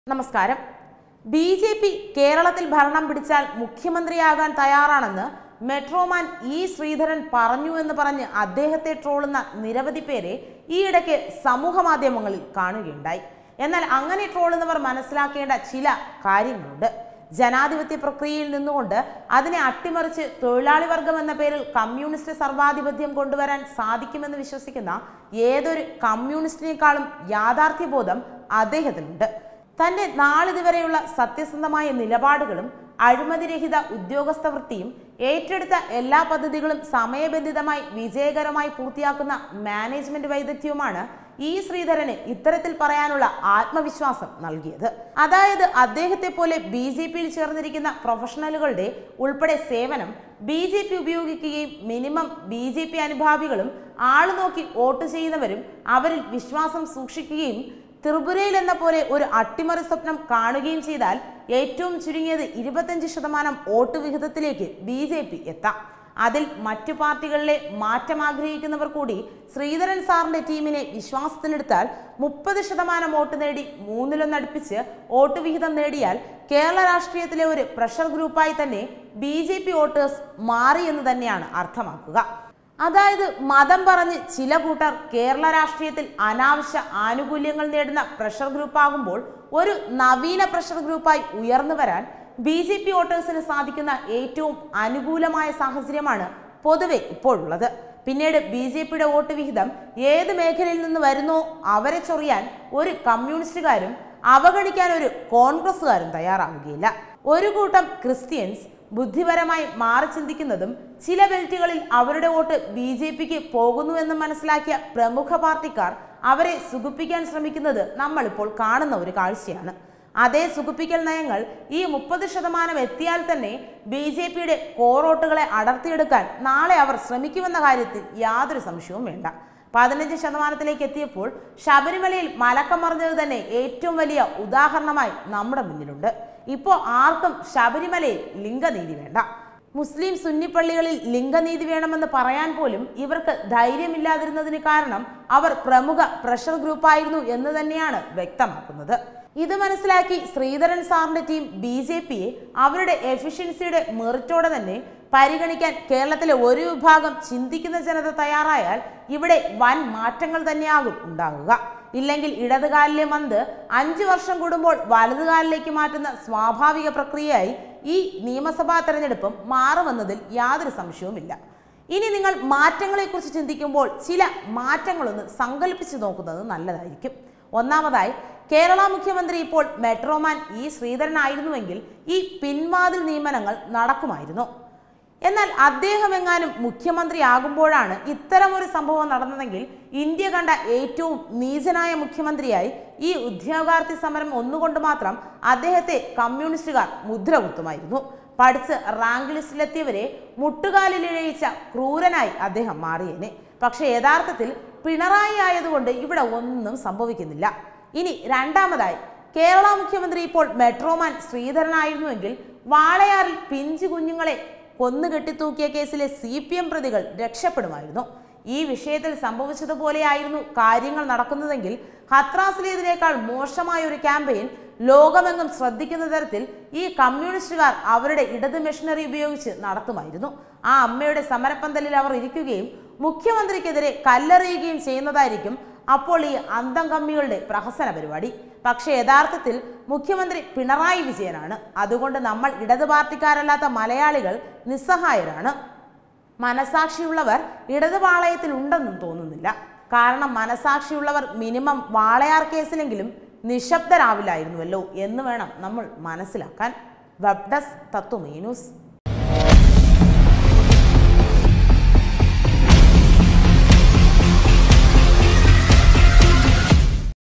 നമസ്കാരം B J P കേരളത്തിൽ ഭരണം പിടിച്ചാൽ മുഖ്യമന്ത്രിയാകാൻ തയ്യാറാണെന്ന് മെട്രോമാൻ ഇ ശ്രീധരൻ പറഞ്ഞു എന്ന് പറഞ്ഞ് അദ്ദേഹത്തെ ട്രോളുന്ന നിരവധി പേരെ ഈയിടയ്ക്ക് സമൂഹ മാധ്യമങ്ങളിൽ കാണുകയുണ്ടായി എന്നാൽ അങ്ങനെ ട്രോളുന്നവർ മനസ്സിലാക്കേണ്ട ചില കാര്യങ്ങളുണ്ട് ജനാധിപത്യ പ്രക്രിയയിൽ നിന്നുകൊണ്ട് അതിനെ അട്ടിമറിച്ച് തൊഴിലാളി വർഗം എന്ന പേരിൽ കമ്മ്യൂണിസ്റ്റ് സർവാധിപത്യം കൊണ്ടുവരാൻ സാധിക്കുമെന്ന് വിശ്വസിക്കുന്ന ഏതൊരു കമ്മ്യൂണിസ്റ്റിനേക്കാളും യാഥാർത്ഥ്യബോധം അദ്ദേഹത്തിനുണ്ട് തന്റെ നാളിതുവരെയുള്ള സത്യസന്ധമായ നിലപാടുകളും അഴിമതിരഹിത ഉദ്യോഗസ്ഥ വൃത്തിയും ഏറ്റെടുത്ത എല്ലാ പദ്ധതികളും സമയബന്ധിതമായി വിജയകരമായി പൂർത്തിയാക്കുന്ന മാനേജ്മെന്റ് വൈദഗ്ധ്യവുമാണ് ഈ ശ്രീധരന് ഇത്തരത്തിൽ പറയാനുള്ള ആത്മവിശ്വാസം നൽകിയത് അതായത് അദ്ദേഹത്തെ പോലെ ബി ജെ പിയിൽ ചേർന്നിരിക്കുന്ന പ്രൊഫഷണലുകളുടെ ഉൾപ്പെടെ സേവനം ബി ജെ പി ഉപയോഗിക്കുകയും മിനിമം ബി ജെ പി അനുഭാവികളും ആള് നോക്കി വോട്ട് ചെയ്യുന്നവരും അവരിൽ വിശ്വാസം സൂക്ഷിക്കുകയും ത്രിപുരയിൽ എന്ന പോലെ ഒരു അട്ടിമറി സ്വപ്നം കാണുകയും ചെയ്താൽ ഏറ്റവും ചുരുങ്ങിയത് ഇരുപത്തഞ്ച് ശതമാനം വോട്ട് വിഹിതത്തിലേക്ക് ബി ജെ പി എത്താം അതിൽ മറ്റു പാർട്ടികളിലെ മാറ്റം ആഗ്രഹിക്കുന്നവർ കൂടി ശ്രീധരൻ സാറിന്റെ ടീമിനെ വിശ്വാസത്തിലെടുത്താൽ മുപ്പത് ശതമാനം വോട്ട് നേടി മൂന്നിലൊന്നടുപ്പിച്ച് വോട്ട് വിഹിതം നേടിയാൽ കേരള രാഷ്ട്രീയത്തിലെ ഒരു പ്രഷർ ഗ്രൂപ്പായി തന്നെ ബി ജെ പി വോട്ടേഴ്സ് മാറി എന്ന് തന്നെയാണ് അർത്ഥമാക്കുക അതായത് മതം പറഞ്ഞ് ചില കൂട്ടർ കേരള രാഷ്ട്രീയത്തിൽ അനാവശ്യ ആനുകൂല്യങ്ങൾ നേടുന്ന പ്രഷർ ഗ്രൂപ്പാകുമ്പോൾ ഒരു നവീന പ്രഷർ ഗ്രൂപ്പായി ഉയർന്നു വരാൻ ബി ജെ പി വോട്ടേഴ്സിന് സാധിക്കുന്ന ഏറ്റവും അനുകൂലമായ സാഹചര്യമാണ് പൊതുവെ ഇപ്പോഴുള്ളത് പിന്നീട് ബി ജെ പിയുടെ വോട്ട് വിഹിതം ഏത് മേഖലയിൽ നിന്ന് വരുന്നോ അവരെ ചൊറിയാൻ ഒരു കമ്മ്യൂണിസ്റ്റുകാരും അവഗണിക്കാൻ ഒരു കോൺഗ്രസ്സുകാരും തയ്യാറാവുകയില്ല ഒരു കൂട്ടം ക്രിസ്ത്യൻസ് ബുദ്ധിപരമായി മാറി ചിന്തിക്കുന്നതും ചില ബെൽറ്റുകളിൽ അവരുടെ വോട്ട് ബി ജെ പിക്ക് പോകുന്നുവെന്ന് മനസ്സിലാക്കിയ പ്രമുഖ പാർട്ടിക്കാർ അവരെ സുഖിപ്പിക്കാൻ ശ്രമിക്കുന്നത് നമ്മളിപ്പോൾ കാണുന്ന ഒരു കാഴ്ചയാണ് അതേ സുഖിപ്പിക്കൽ നയങ്ങൾ ഈ മുപ്പത് ശതമാനം എത്തിയാൽ തന്നെ ബി ജെ പിയുടെ കോറോട്ടുകളെ അടർത്തിയെടുക്കാൻ നാളെ അവർ ശ്രമിക്കുമെന്ന കാര്യത്തിൽ യാതൊരു സംശയവും വേണ്ട പതിനഞ്ച് ശതമാനത്തിലേക്ക് എത്തിയപ്പോൾ ശബരിമലയിൽ മലക്കം മറിഞ്ഞത് തന്നെ ഏറ്റവും വലിയ ഉദാഹരണമായി നമ്മുടെ മുന്നിലുണ്ട് ഇപ്പോൾ ആർക്കും ശബരിമലയിൽ ലിംഗനീതി വേണ്ട മുസ്ലിം സുന്നി പള്ളികളിൽ ലിംഗനീതി വേണമെന്ന് പറയാൻ പോലും ഇവർക്ക് ധൈര്യമില്ലാതിരുന്നതിന് കാരണം അവർ പ്രമുഖ പ്രഷർ ഗ്രൂപ്പായിരുന്നു എന്ന് തന്നെയാണ് വ്യക്തമാക്കുന്നത് ഇത് മനസ്സിലാക്കി ശ്രീധരൻ സാറിന്റെ ടീം ബി ജെ പിയെ അവരുടെ എഫിഷ്യൻസിയുടെ മെറിറ്റോടെ തന്നെ പരിഗണിക്കാൻ കേരളത്തിലെ ഒരു വിഭാഗം ചിന്തിക്കുന്ന ജനത തയ്യാറായാൽ ഇവിടെ വൻ മാറ്റങ്ങൾ തന്നെയാകും ഉണ്ടാകുക ഇല്ലെങ്കിൽ ഇടതുകാലിലെ മന്ത് അഞ്ചു വർഷം കൂടുമ്പോൾ വലതുകാലിലേക്ക് മാറ്റുന്ന സ്വാഭാവിക പ്രക്രിയയായി ഈ നിയമസഭാ തെരഞ്ഞെടുപ്പും മാറുമെന്നതിൽ യാതൊരു സംശയവുമില്ല ഇനി നിങ്ങൾ മാറ്റങ്ങളെക്കുറിച്ച് ചിന്തിക്കുമ്പോൾ ചില മാറ്റങ്ങളൊന്ന് സങ്കല്പിച്ച് നോക്കുന്നത് നല്ലതായിരിക്കും ഒന്നാമതായി കേരള മുഖ്യമന്ത്രി ഇപ്പോൾ മെട്രോമാൻ ഇ ശ്രീധരനായിരുന്നുവെങ്കിൽ ഈ പിൻവാതിൽ നിയമനങ്ങൾ നടക്കുമായിരുന്നു എന്നാൽ അദ്ദേഹം എങ്ങാനും മുഖ്യമന്ത്രിയാകുമ്പോഴാണ് ഇത്തരമൊരു സംഭവം നടന്നതെങ്കിൽ ഇന്ത്യ കണ്ട ഏറ്റവും നീചനായ മുഖ്യമന്ത്രിയായി ഈ ഉദ്യോഗാർത്ഥി സമരം ഒന്നുകൊണ്ട് മാത്രം അദ്ദേഹത്തെ കമ്മ്യൂണിസ്റ്റുകാർ മുദ്ര കുത്തുമായിരുന്നു പഠിച്ച് റാങ്ക് ലിസ്റ്റിലെത്തിയവരെ മുട്ടുകാലിലിഴയിച്ച ക്രൂരനായി അദ്ദേഹം മാറിയേനെ പക്ഷേ യഥാർത്ഥത്തിൽ പിണറായി ആയതുകൊണ്ട് ഇവിടെ ഒന്നും സംഭവിക്കുന്നില്ല ഇനി രണ്ടാമതായി കേരള മുഖ്യമന്ത്രി ഇപ്പോൾ മെട്രോമാൻ ശ്രീധരനായിരുന്നുവെങ്കിൽ വാളയാറിൽ പിഞ്ചു കുഞ്ഞുങ്ങളെ കൊന്നു കെട്ടിത്തൂക്കിയ കേസിലെ സി പി എം പ്രതികൾ രക്ഷപ്പെടുമായിരുന്നു ഈ വിഷയത്തിൽ സംഭവിച്ചതുപോലെയായിരുന്നു കാര്യങ്ങൾ നടക്കുന്നതെങ്കിൽ ഹത്രാസിലേതിനേക്കാൾ മോശമായ ഒരു ക്യാമ്പയിൻ ലോകമെങ്ങും ശ്രദ്ധിക്കുന്ന തരത്തിൽ ഈ കമ്മ്യൂണിസ്റ്റുകാർ അവരുടെ ഇടത് മെഷീനറി ഉപയോഗിച്ച് നടത്തുമായിരുന്നു ആ അമ്മയുടെ സമരപ്പന്തലിൽ അവർ ഇരിക്കുകയും മുഖ്യമന്ത്രിക്കെതിരെ കല്ലെറിയുകയും ചെയ്യുന്നതായിരിക്കും അപ്പോൾ ഈ അന്തം കമ്മികളുടെ പ്രഹസന പരിപാടി പക്ഷേ യഥാർത്ഥത്തിൽ മുഖ്യമന്ത്രി പിണറായി വിജയനാണ് അതുകൊണ്ട് നമ്മൾ ഇടത് പാർട്ടിക്കാരല്ലാത്ത മലയാളികൾ നിസ്സഹായരാണ് മനസാക്ഷിയുള്ളവർ ഇടത് പാളയത്തിൽ ഉണ്ടെന്നും തോന്നുന്നില്ല കാരണം മനസാക്ഷിയുള്ളവർ മിനിമം വാളയാർ കേസിലെങ്കിലും നിശബ്ദരാവില്ലായിരുന്നുവല്ലോ എന്ന് വേണം നമ്മൾ മനസ്സിലാക്കാൻ വെബ് ഡെസ്ക് തത്വമേ ന്യൂസ്